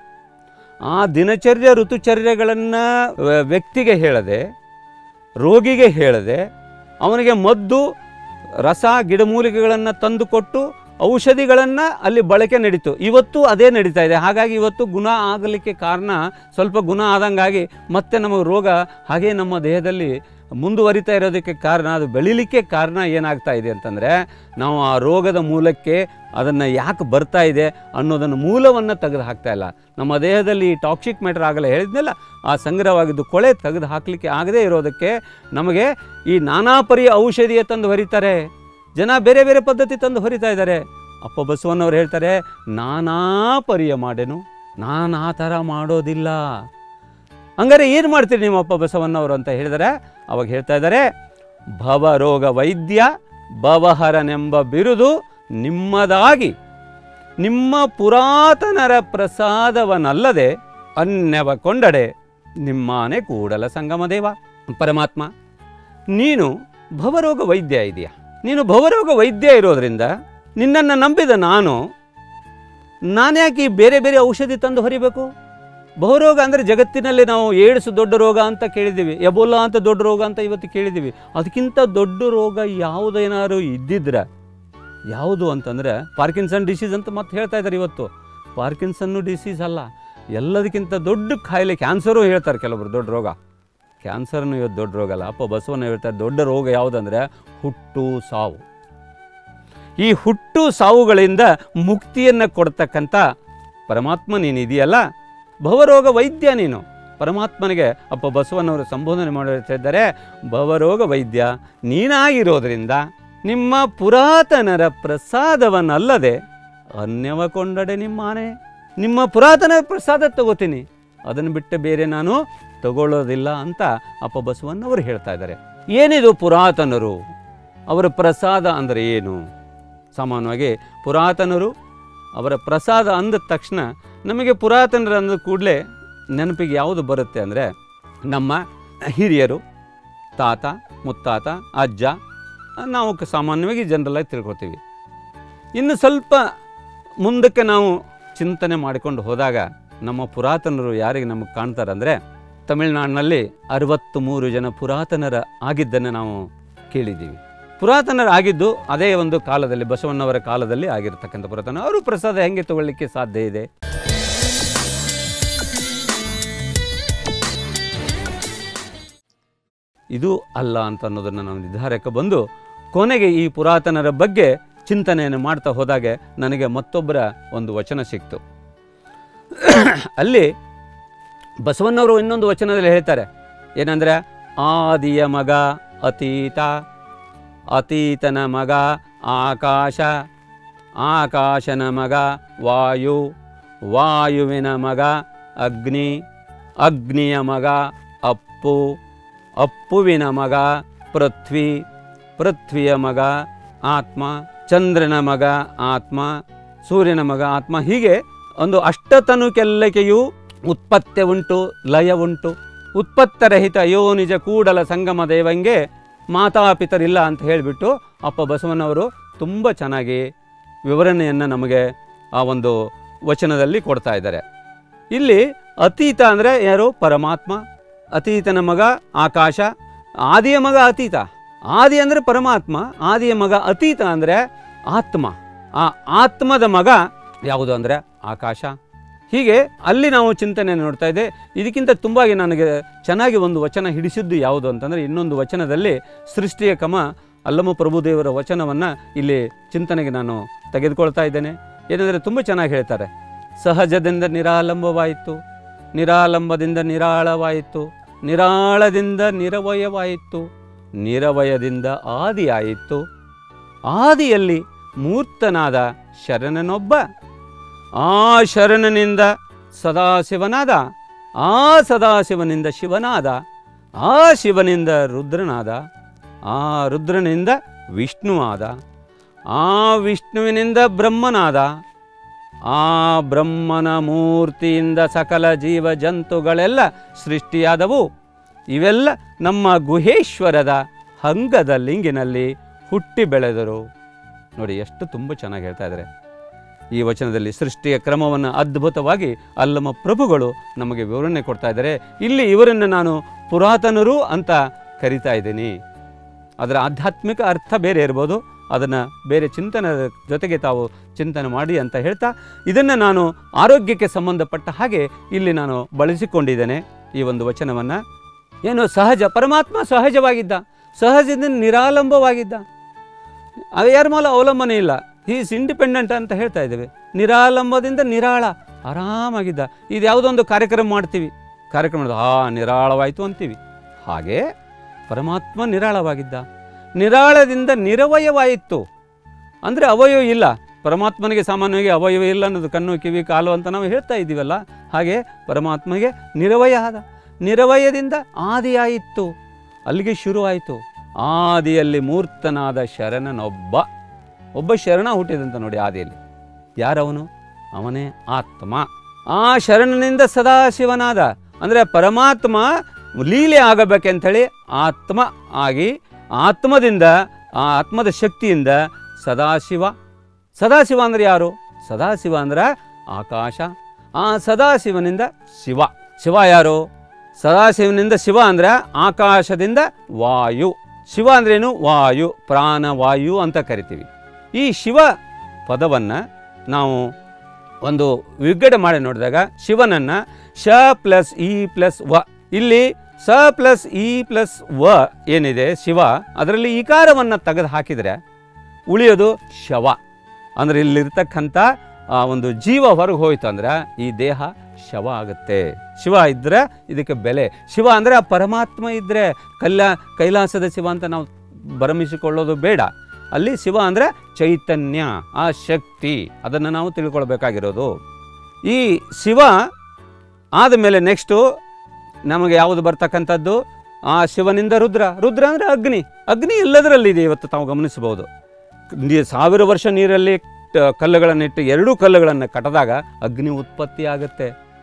ಆ ದಿನಚರ್ಯ ಋತುಚರ್ಯಗಳನ್ನು ವ್ಯಕ್ತಿಗೆ ಹೇಳದೆ ರೋಗಿಗೆ ಹೇಳದೆ ಅವನಿಗೆ ಮದ್ದು ರಸ ಗಿಡಮೂಲಿಕೆಗಳನ್ನು ತಂದುಕೊಟ್ಟು ಔಷಧಿಗಳನ್ನು ಅಲ್ಲಿ ಬಳಕೆ ನಡೀತು ಇವತ್ತು ಅದೇ ನಡೀತಾ ಇದೆ ಹಾಗಾಗಿ ಇವತ್ತು ಗುಣ ಆಗಲಿಕ್ಕೆ ಕಾರಣ ಸ್ವಲ್ಪ ಗುಣ ಆದಂಗಾಗಿ ಮತ್ತೆ ನಮಗೆ ರೋಗ ಹಾಗೆ ನಮ್ಮ ದೇಹದಲ್ಲಿ ಮುಂದುವರಿತಾ ಇರೋದಕ್ಕೆ ಕಾರಣ ಅದು ಬೆಳಿಲಿಕ್ಕೆ ಕಾರಣ ಏನಾಗ್ತಾ ಇದೆ ಅಂತಂದರೆ ನಾವು ಆ ರೋಗದ ಮೂಲಕ್ಕೆ ಅದನ್ನು ಯಾಕೆ ಬರ್ತಾ ಇದೆ ಅನ್ನೋದನ್ನು ಮೂಲವನ್ನು ತೆಗೆದು ಹಾಕ್ತಾ ಇಲ್ಲ ನಮ್ಮ ದೇಹದಲ್ಲಿ ಟಾಕ್ಸಿಕ್ ಮ್ಯಾಟರ್ ಆಗಲ್ಲ ಹೇಳಿದ್ನಲ್ಲ ಆ ಸಂಗ್ರಹವಾಗಿದ್ದು ಕೊಳೆ ತೆಗೆದು ಹಾಕಲಿಕ್ಕೆ ಆಗದೇ ಇರೋದಕ್ಕೆ ನಮಗೆ ಈ ನಾನಾ ಪರಿಯ ಔಷಧಿಯ ತಂದು ಹೊರಿತಾರೆ ಜನ ಬೇರೆ ಬೇರೆ ಪದ್ಧತಿ ತಂದು ಹೊರಿತಾ ಇದ್ದಾರೆ ಅಪ್ಪ ಬಸವಣ್ಣವ್ರು ಹೇಳ್ತಾರೆ ನಾನಾ ಪರಿಯ ಮಾಡೆನು ನಾನು ಆ ಥರ ಮಾಡೋದಿಲ್ಲ ಹಂಗಾರೆ ಏನು ಮಾಡ್ತೀರಿ ನಿಮ್ಮ ಅಪ್ಪ ಬಸವಣ್ಣವರು ಅಂತ ಹೇಳಿದರೆ ಅವಾಗ ಹೇಳ್ತಾ ಇದ್ದಾರೆ ಭವರೋಗ ವೈದ್ಯ ಭವಹರನೆಂಬ ಬಿರುದು ನಿಮ್ಮದಾಗಿ ನಿಮ್ಮ ಪುರಾತನರ ಪ್ರಸಾದವನಲ್ಲದೆ ಅನ್ಯವ ಕೊಂಡಡೆ ನಿಮ್ಮಾನೆ ಕೂಡಲ ಸಂಗಮ ದೇವ ಪರಮಾತ್ಮ ನೀನು ಭವರೋಗ ವೈದ್ಯ ಇದೆಯಾ ನೀನು ಭವರೋಗ ವೈದ್ಯ ಇರೋದ್ರಿಂದ ನಿನ್ನನ್ನು ನಂಬಿದ ನಾನು ನಾನ್ಯಾಕೆ ಈ ಬೇರೆ ಬೇರೆ ಔಷಧಿ ತಂದು ಹೊರಿಬೇಕು ಬಹುರೋಗ ಅಂದರೆ ಜಗತ್ತಿನಲ್ಲಿ ನಾವು ಏಡ್ಸ್ ದೊಡ್ಡ ರೋಗ ಅಂತ ಕೇಳಿದ್ದೀವಿ ಎಬೋಲಾ ಅಂತ ದೊಡ್ಡ ರೋಗ ಅಂತ ಇವತ್ತು ಕೇಳಿದ್ದೀವಿ ಅದಕ್ಕಿಂತ ದೊಡ್ಡ ರೋಗ ಯಾವುದೇನಾದ್ರು ಇದ್ದಿದ್ರೆ ಯಾವುದು ಅಂತಂದರೆ ಪಾರ್ಕಿನ್ಸನ್ ಡಿಸೀಸ್ ಅಂತ ಮತ್ತೆ ಹೇಳ್ತಾ ಇದ್ದಾರೆ ಇವತ್ತು ಪಾರ್ಕಿನ್ಸನ್ನು ಡಿಸೀಸ್ ಅಲ್ಲ ಎಲ್ಲದಕ್ಕಿಂತ ದೊಡ್ಡ ಕಾಯಿಲೆ ಕ್ಯಾನ್ಸರು ಹೇಳ್ತಾರೆ ಕೆಲವರು ದೊಡ್ಡ ರೋಗ ಕ್ಯಾನ್ಸರ್ನು ಇವತ್ತು ದೊಡ್ಡ ರೋಗ ಅಲ್ಲ ಅಪ್ಪ ಬಸವಣ್ಣ ಹೇಳ್ತಾರೆ ದೊಡ್ಡ ರೋಗ ಯಾವುದಂದರೆ ಹುಟ್ಟು ಸಾವು ಈ ಹುಟ್ಟು ಸಾವುಗಳಿಂದ ಮುಕ್ತಿಯನ್ನು ಕೊಡ್ತಕ್ಕಂಥ ಪರಮಾತ್ಮ ನೀನು ಇದೆಯಲ್ಲ ಭವರೋಗ ವೈದ್ಯ ನೀನು ಪರಮಾತ್ಮನಿಗೆ ಅಪ್ಪ ಬಸವನವರು ಸಂಬೋಧನೆ ಮಾಡುತ್ತಿದ್ದಾರೆ ಭವರೋಗ ವೈದ್ಯ ನೀನಾಗಿರೋದ್ರಿಂದ ನಿಮ್ಮ ಪುರಾತನರ ಪ್ರಸಾದವನ್ನಲ್ಲದೆ ಅನ್ಯವ ಕೊಂಡಡೆ ನಿಮ್ಮಾನೆ ನಿಮ್ಮ ಪುರಾತನ ಪ್ರಸಾದ ತಗೋತೀನಿ ಅದನ್ನು ಬಿಟ್ಟು ಬೇರೆ ನಾನು ತಗೊಳ್ಳೋದಿಲ್ಲ ಅಂತ ಅಪ್ಪ ಬಸವಣ್ಣವರು ಹೇಳ್ತಾ ಇದ್ದಾರೆ ಏನಿದು ಪುರಾತನರು ಅವರ ಪ್ರಸಾದ ಅಂದರೆ ಏನು ಸಾಮಾನ್ಯವಾಗಿ ಪುರಾತನರು ಅವರ ಪ್ರಸಾದ ಅಂದ ತಕ್ಷಣ ನಮಗೆ ಪುರಾತನರು ಅಂದ ಕೂಡಲೇ ನೆನಪಿಗೆ ಯಾವುದು ಬರುತ್ತೆ ಅಂದರೆ ನಮ್ಮ ಹಿರಿಯರು ತಾತ ಮುತ್ತಾತ ಅಜ್ಜ ನಾವು ಕ- ಸಾಮಾನ್ಯವಾಗಿ ಜನರಲಾಗಿ ತಿಳ್ಕೊತೀವಿ ಇನ್ನು ಸ್ವಲ್ಪ ಮುಂದಕ್ಕೆ ನಾವು ಚಿಂತನೆ ಮಾಡಿಕೊಂಡು ಹೋದಾಗ ನಮ್ಮ ಪುರಾತನರು ಯಾರಿಗೆ ನಮಗೆ ಕಾಣ್ತಾರೆ ಅಂದರೆ ತಮಿಳುನಾಡಿನಲ್ಲಿ ಅರವತ್ತು ಮೂರು ಜನ ಪುರಾತನರ ಆಗಿದ್ದನ್ನು ನಾವು ಕೇಳಿದ್ದೀವಿ ಪುರಾತನರು ಆಗಿದ್ದು ಅದೇ ಒಂದು ಕಾಲದಲ್ಲಿ ಬಸವಣ್ಣವರ ಕಾಲದಲ್ಲಿ ಆಗಿರ್ತಕ್ಕಂಥ ಪುರಾತನ ಅವರು ಪ್ರಸಾದ ಹೆಂಗೆ ತಗೊಳ್ಳಿಕ್ಕೆ ಸಾಧ್ಯ ಇದೆ ಇದು ಅಲ್ಲ ಅಂತ ಅನ್ನೋದನ್ನು ನಾವು ನಿರ್ಧಾರಕ್ಕೆ ಬಂದು ಕೊನೆಗೆ ಈ ಪುರಾತನರ ಬಗ್ಗೆ ಚಿಂತನೆಯನ್ನು ಮಾಡ್ತಾ ಹೋದಾಗೆ ನನಗೆ ಮತ್ತೊಬ್ಬರ ಒಂದು ವಚನ ಸಿಕ್ತು ಅಲ್ಲಿ ಬಸವಣ್ಣವರು ಇನ್ನೊಂದು ವಚನದಲ್ಲಿ ಹೇಳ್ತಾರೆ ಏನಂದರೆ ಆದಿಯ ಮಗ ಅತೀತ ಅತೀತನ ಮಗ ಆಕಾಶ ಆಕಾಶನ ಮಗ ವಾಯು ವಾಯುವಿನ ಮಗ ಅಗ್ನಿ ಅಗ್ನಿಯ ಮಗ ಅಪ್ಪು ಅಪ್ಪುವಿನ ಮಗ ಪೃಥ್ವಿ ಪೃಥ್ವಿಯ ಮಗ ಆತ್ಮ ಚಂದ್ರನ ಮಗ ಆತ್ಮ ಸೂರ್ಯನ ಮಗ ಆತ್ಮ ಹೀಗೆ ಒಂದು ಅಷ್ಟತನುಕೆಲ್ಲಕೆಯೂ ಉತ್ಪತ್ತಿ ಉಂಟು ಲಯ ಉಂಟು ಉತ್ಪತ್ತರಹಿತ ಅಯೋ ನಿಜ ಕೂಡಲ ಸಂಗಮ ದೇವಂಗೆ ಮಾತಾಪಿತರಿಲ್ಲ ಅಂತ ಹೇಳಿಬಿಟ್ಟು ಅಪ್ಪ ಬಸವನವರು ತುಂಬ ಚೆನ್ನಾಗಿ ವಿವರಣೆಯನ್ನು ನಮಗೆ ಆ ಒಂದು ವಚನದಲ್ಲಿ ಕೊಡ್ತಾ ಇದ್ದಾರೆ ಇಲ್ಲಿ ಅತೀತ ಅಂದರೆ ಯಾರು ಪರಮಾತ್ಮ ಅತೀತನ ಮಗ ಆಕಾಶ ಆದಿಯ ಮಗ ಅತೀತ ಆದಿ ಅಂದರೆ ಪರಮಾತ್ಮ ಆದಿಯ ಮಗ ಅತೀತ ಅಂದರೆ ಆತ್ಮ ಆ ಆತ್ಮದ ಮಗ ಯಾವುದು ಅಂದರೆ ಆಕಾಶ ಹೀಗೆ ಅಲ್ಲಿ ನಾವು ಚಿಂತನೆ ನೋಡ್ತಾ ಇದ್ದೆ ಇದಕ್ಕಿಂತ ತುಂಬಾಗಿ ನನಗೆ ಚೆನ್ನಾಗಿ ಒಂದು ವಚನ ಹಿಡಿಸಿದ್ದು ಯಾವುದು ಅಂತಂದರೆ ಇನ್ನೊಂದು ವಚನದಲ್ಲಿ ಸೃಷ್ಟಿಯ ಕಮ ಅಲ್ಲಮ ಪ್ರಭುದೇವರ ವಚನವನ್ನು ಇಲ್ಲಿ ಚಿಂತನೆಗೆ ನಾನು ತೆಗೆದುಕೊಳ್ತಾ ಇದ್ದೇನೆ ಏನಂದರೆ ತುಂಬ ಚೆನ್ನಾಗಿ ಹೇಳ್ತಾರೆ ಸಹಜದಿಂದ ನಿರಾಲಂಬವಾಯಿತು ನಿರಾಲಂಬದಿಂದ ನಿರಾಳವಾಯಿತು ನಿರಾಳದಿಂದ ನಿರವಯವಾಯಿತು ನಿರವಯದಿಂದ ಆದಿಯಾಯಿತು ಆದಿಯಲ್ಲಿ ಮೂರ್ತನಾದ ಶರಣನೊಬ್ಬ ಆ ಶರಣನಿಂದ ಸದಾಶಿವನಾದ ಆ ಸದಾಶಿವನಿಂದ ಶಿವನಾದ ಆ ಶಿವನಿಂದ ರುದ್ರನಾದ ಆ ರುದ್ರನಿಂದ ವಿಷ್ಣುವಾದ ಆ ವಿಷ್ಣುವಿನಿಂದ ಬ್ರಹ್ಮನಾದ ಆ ಬ್ರಹ್ಮನ ಮೂರ್ತಿಯಿಂದ ಸಕಲ ಜೀವ ಜಂತುಗಳೆಲ್ಲ ಸೃಷ್ಟಿಯಾದವು ಇವೆಲ್ಲ ನಮ್ಮ ಗುಹೇಶ್ವರದ ಹಂಗದ ಲಿಂಗಿನಲ್ಲಿ ಹುಟ್ಟಿ ಬೆಳೆದರು ನೋಡಿ ಎಷ್ಟು ತುಂಬ ಚೆನ್ನಾಗಿ ಹೇಳ್ತಾ ಇದ್ದಾರೆ ಈ ವಚನದಲ್ಲಿ ಸೃಷ್ಟಿಯ ಕ್ರಮವನ್ನು ಅದ್ಭುತವಾಗಿ ಅಲ್ಲಮ ಪ್ರಭುಗಳು ನಮಗೆ ವಿವರಣೆ ಕೊಡ್ತಾ ಇದ್ದಾರೆ ಇಲ್ಲಿ ಇವರನ್ನು ನಾನು ಪುರಾತನರು ಅಂತ ಕರಿತಾ ಇದ್ದೀನಿ ಅದರ ಆಧ್ಯಾತ್ಮಿಕ ಅರ್ಥ ಬೇರೆ ಇರ್ಬೋದು ಅದನ್ನು ಬೇರೆ ಚಿಂತನದ ಜೊತೆಗೆ ತಾವು ಚಿಂತನೆ ಮಾಡಿ ಅಂತ ಹೇಳ್ತಾ ಇದನ್ನು ನಾನು ಆರೋಗ್ಯಕ್ಕೆ ಸಂಬಂಧಪಟ್ಟ ಹಾಗೆ ಇಲ್ಲಿ ನಾನು ಬಳಸಿಕೊಂಡಿದ್ದೇನೆ ಈ ಒಂದು ವಚನವನ್ನು ಏನು ಸಹಜ ಪರಮಾತ್ಮ ಸಹಜವಾಗಿದ್ದ ಸಹಜದಿಂದ ನಿರಾಲಂಬವಾಗಿದ್ದ ಅದು ಯಾರ ಮೇಲೆ ಅವಲಂಬನೆ ಇಲ್ಲ ಈಸ್ ಇಂಡಿಪೆಂಡೆಂಟ್ ಅಂತ ಹೇಳ್ತಾ ಇದ್ದೇವೆ ನಿರಾಲಂಬದಿಂದ ನಿರಾಳ ಆರಾಮಾಗಿದ್ದ ಇದು ಯಾವುದೊಂದು ಕಾರ್ಯಕ್ರಮ ಮಾಡ್ತೀವಿ ಕಾರ್ಯಕ್ರಮ ಮಾಡಿದ ಆ ನಿರಾಳವಾಯಿತು ಅಂತೀವಿ ಹಾಗೆ ಪರಮಾತ್ಮ ನಿರಾಳವಾಗಿದ್ದ ನಿರಾಳದಿಂದ ನಿರವಯವಾಯಿತು ಅಂದರೆ ಅವಯವ ಇಲ್ಲ ಪರಮಾತ್ಮನಿಗೆ ಸಾಮಾನ್ಯವಾಗಿ ಅವಯವ ಇಲ್ಲ ಅನ್ನೋದು ಕಣ್ಣು ಕಿವಿ ಕಾಲು ಅಂತ ನಾವು ಹೇಳ್ತಾ ಇದ್ದೀವಲ್ಲ ಹಾಗೆ ಪರಮಾತ್ಮಗೆ ನಿರವಯ ಆದ ನಿರವಯದಿಂದ ಆದಿಯಾಯಿತು ಅಲ್ಲಿಗೆ ಶುರುವಾಯಿತು ಆದಿಯಲ್ಲಿ ಮೂರ್ತನಾದ ಶರಣನೊಬ್ಬ ಒಬ್ಬ ಶರಣ ಹುಟ್ಟಿದಂತ ನೋಡಿ ಆದಿಯಲ್ಲಿ ಯಾರವನು ಅವನೇ ಆತ್ಮ ಆ ಶರಣನಿಂದ ಸದಾಶಿವನಾದ ಅಂದರೆ ಪರಮಾತ್ಮ ಲೀಲೆ ಆಗಬೇಕಂಥೇಳಿ ಆತ್ಮ ಆಗಿ ಆತ್ಮದಿಂದ ಆ ಆತ್ಮದ ಶಕ್ತಿಯಿಂದ ಸದಾಶಿವ ಸದಾಶಿವ ಅಂದರೆ ಯಾರು ಸದಾಶಿವ ಅಂದ್ರೆ ಆಕಾಶ ಆ ಸದಾಶಿವನಿಂದ ಶಿವ ಶಿವ ಯಾರು ಸದಾಶಿವನಿಂದ ಶಿವ ಅಂದರೆ ಆಕಾಶದಿಂದ ವಾಯು ಶಿವ ಅಂದ್ರೇನು ವಾಯು ಪ್ರಾಣವಾಯು ಅಂತ ಕರಿತೀವಿ ಈ ಶಿವ ಪದವನ್ನು ನಾವು ಒಂದು ವಿಗಡೆ ಮಾಡಿ ನೋಡಿದಾಗ ಶಿವನನ್ನು ಶ ಪ್ಲಸ್ ಇ ಪ್ಲಸ್ ವ ಇಲ್ಲಿ ಸ ಪ್ಲಸ್ ಇ ಪ್ಲಸ್ ವ ಏನಿದೆ ಶಿವ ಅದರಲ್ಲಿ ಇಕಾರವನ್ನು ತೆಗೆದು ಹಾಕಿದರೆ ಉಳಿಯೋದು ಶವ ಅಂದರೆ ಇಲ್ಲಿರ್ತಕ್ಕಂಥ ಆ ಒಂದು ಜೀವ ಹೊರಗೆ ಹೋಯ್ತು ಅಂದ್ರೆ ಈ ದೇಹ ಶವ ಆಗುತ್ತೆ ಶಿವ ಇದ್ದರೆ ಇದಕ್ಕೆ ಬೆಲೆ ಶಿವ ಅಂದರೆ ಆ ಪರಮಾತ್ಮ ಇದ್ದರೆ ಕಲ್ಯ ಕೈಲಾಸದ ಶಿವ ಅಂತ ನಾವು ಭರಮಿಸಿಕೊಳ್ಳೋದು ಬೇಡ ಅಲ್ಲಿ ಶಿವ ಅಂದರೆ ಚೈತನ್ಯ ಆ ಶಕ್ತಿ ಅದನ್ನು ನಾವು ತಿಳ್ಕೊಳ್ಬೇಕಾಗಿರೋದು ಈ ಶಿವ ಆದಮೇಲೆ ನೆಕ್ಸ್ಟು ನಮಗೆ ಯಾವುದು ಬರ್ತಕ್ಕಂಥದ್ದು ಆ ಶಿವನಿಂದ ರುದ್ರ ರುದ್ರ ಅಂದರೆ ಅಗ್ನಿ ಅಗ್ನಿ ಎಲ್ಲದರಲ್ಲಿದೆ ಇವತ್ತು ತಾವು ಗಮನಿಸಬಹುದು ನೀ- ಸಾವಿರ ವರ್ಷ ನೀರಲ್ಲಿ ಟ- ಕಲ್ಲುಗಳನ್ನಿಟ್ಟು ಎರಡೂ ಕಲ್ಲುಗಳನ್ನು ಕಟ್ಟದಾಗ ಅಗ್ನಿ ಉತ್ಪತ್ತಿ ಆಗುತ್ತೆ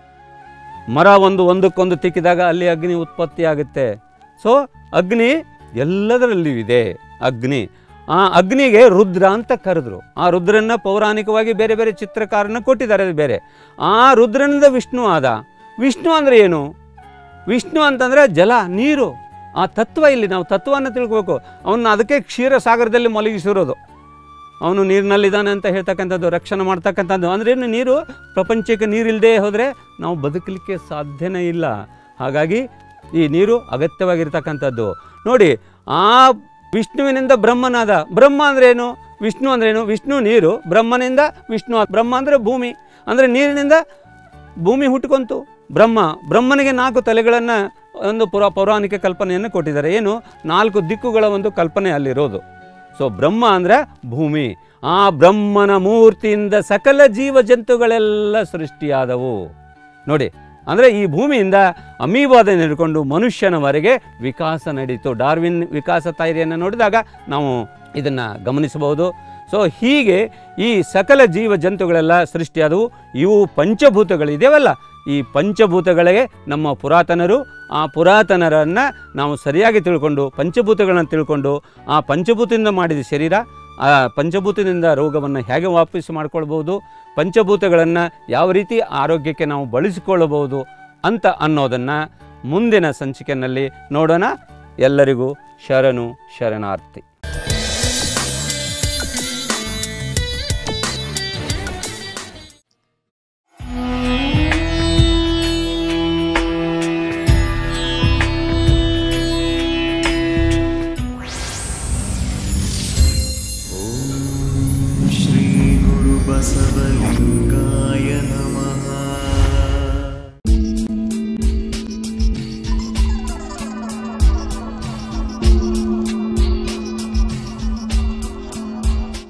ಮರ ಒಂದು ಒಂದಕ್ಕೊಂದು ತಿಕ್ಕಿದಾಗ ಅಲ್ಲಿ ಅಗ್ನಿ ಉತ್ಪತ್ತಿ ಆಗುತ್ತೆ ಸೊ ಅಗ್ನಿ ಎಲ್ಲದರಲ್ಲಿಯೂ ಇದೆ ಅಗ್ನಿ ಆ ಅಗ್ನಿಗೆ ರುದ್ರ ಅಂತ ಕರೆದ್ರು ಆ ರುದ್ರನ್ನ ಪೌರಾಣಿಕವಾಗಿ ಬೇರೆ ಬೇರೆ ಚಿತ್ರಕಾರನ ಕೊಟ್ಟಿದ್ದಾರೆ ಅದು ಬೇರೆ ಆ ರುದ್ರನಿಂದ ವಿಷ್ಣು ಆದ ವಿಷ್ಣು ಅಂದರೆ ಏನು ವಿಷ್ಣು ಅಂತಂದರೆ ಜಲ ನೀರು ಆ ತತ್ವ ಇಲ್ಲಿ ನಾವು ತತ್ವವನ್ನು ತಿಳ್ಕೋಬೇಕು ಅವನ್ನ ಅದಕ್ಕೆ ಕ್ಷೀರಸಾಗರದಲ್ಲಿ ಮಲಗಿಸಿರೋದು ಅವನು ನೀರಿನಲ್ಲಿದ್ದಾನೆ ಅಂತ ಹೇಳ್ತಕ್ಕಂಥದ್ದು ರಕ್ಷಣೆ ಮಾಡ್ತಕ್ಕಂಥದ್ದು ಅಂದರೆ ಏನು ನೀರು ಪ್ರಪಂಚಕ್ಕೆ ನೀರಿಲ್ಲದೆ ಹೋದರೆ ನಾವು ಬದುಕಲಿಕ್ಕೆ ಸಾಧ್ಯನೇ ಇಲ್ಲ ಹಾಗಾಗಿ ಈ ನೀರು ಅಗತ್ಯವಾಗಿರ್ತಕ್ಕಂಥದ್ದು ನೋಡಿ ಆ ವಿಷ್ಣುವಿನಿಂದ ಬ್ರಹ್ಮನಾದ ಬ್ರಹ್ಮ ಅಂದ್ರೇನು ವಿಷ್ಣು ಅಂದ್ರೇನು ವಿಷ್ಣು ನೀರು ಬ್ರಹ್ಮನಿಂದ ವಿಷ್ಣು ಬ್ರಹ್ಮ ಅಂದರೆ ಭೂಮಿ ಅಂದರೆ ನೀರಿನಿಂದ ಭೂಮಿ ಹುಟ್ಕೊಂತು ಬ್ರಹ್ಮ ಬ್ರಹ್ಮನಿಗೆ ನಾಲ್ಕು ತಲೆಗಳನ್ನು ಒಂದು ಪುರ ಪೌರಾಣಿಕ ಕಲ್ಪನೆಯನ್ನು ಕೊಟ್ಟಿದ್ದಾರೆ ಏನು ನಾಲ್ಕು ದಿಕ್ಕುಗಳ ಒಂದು ಕಲ್ಪನೆ ಅಲ್ಲಿರೋದು ಸೊ ಬ್ರಹ್ಮ ಅಂದರೆ ಭೂಮಿ ಆ ಬ್ರಹ್ಮನ ಮೂರ್ತಿಯಿಂದ ಸಕಲ ಜೀವ ಜಂತುಗಳೆಲ್ಲ ಸೃಷ್ಟಿಯಾದವು ನೋಡಿ ಅಂದರೆ ಈ ಭೂಮಿಯಿಂದ ಅಮೀಬಾದ ಹಿಡ್ಕೊಂಡು ಮನುಷ್ಯನವರೆಗೆ ವಿಕಾಸ ನಡೀತು ಡಾರ್ವಿನ್ ವಿಕಾಸ ತಾಯಿರಿಯನ್ನು ನೋಡಿದಾಗ ನಾವು ಇದನ್ನು ಗಮನಿಸಬಹುದು ಸೊ ಹೀಗೆ ಈ ಸಕಲ ಜೀವ ಜಂತುಗಳೆಲ್ಲ ಸೃಷ್ಟಿಯಾದವು ಇವು ಪಂಚಭೂತಗಳಿದೆಯವಲ್ಲ ಈ ಪಂಚಭೂತಗಳಿಗೆ ನಮ್ಮ ಪುರಾತನರು ಆ ಪುರಾತನರನ್ನು ನಾವು ಸರಿಯಾಗಿ ತಿಳ್ಕೊಂಡು ಪಂಚಭೂತಗಳನ್ನು ತಿಳ್ಕೊಂಡು ಆ ಪಂಚಭೂತದಿಂದ ಮಾಡಿದ ಶರೀರ ಆ ಪಂಚಭೂತದಿಂದ ರೋಗವನ್ನು ಹೇಗೆ ವಾಪಸ್ ಮಾಡ್ಕೊಳ್ಬೋದು ಪಂಚಭೂತಗಳನ್ನು ಯಾವ ರೀತಿ ಆರೋಗ್ಯಕ್ಕೆ ನಾವು ಬಳಸಿಕೊಳ್ಳಬಹುದು ಅಂತ ಅನ್ನೋದನ್ನು ಮುಂದಿನ ಸಂಚಿಕೆಯಲ್ಲಿ ನೋಡೋಣ ಎಲ್ಲರಿಗೂ ಶರಣು ಶರಣಾರ್ಥಿ श्रीगुरुबसवलिं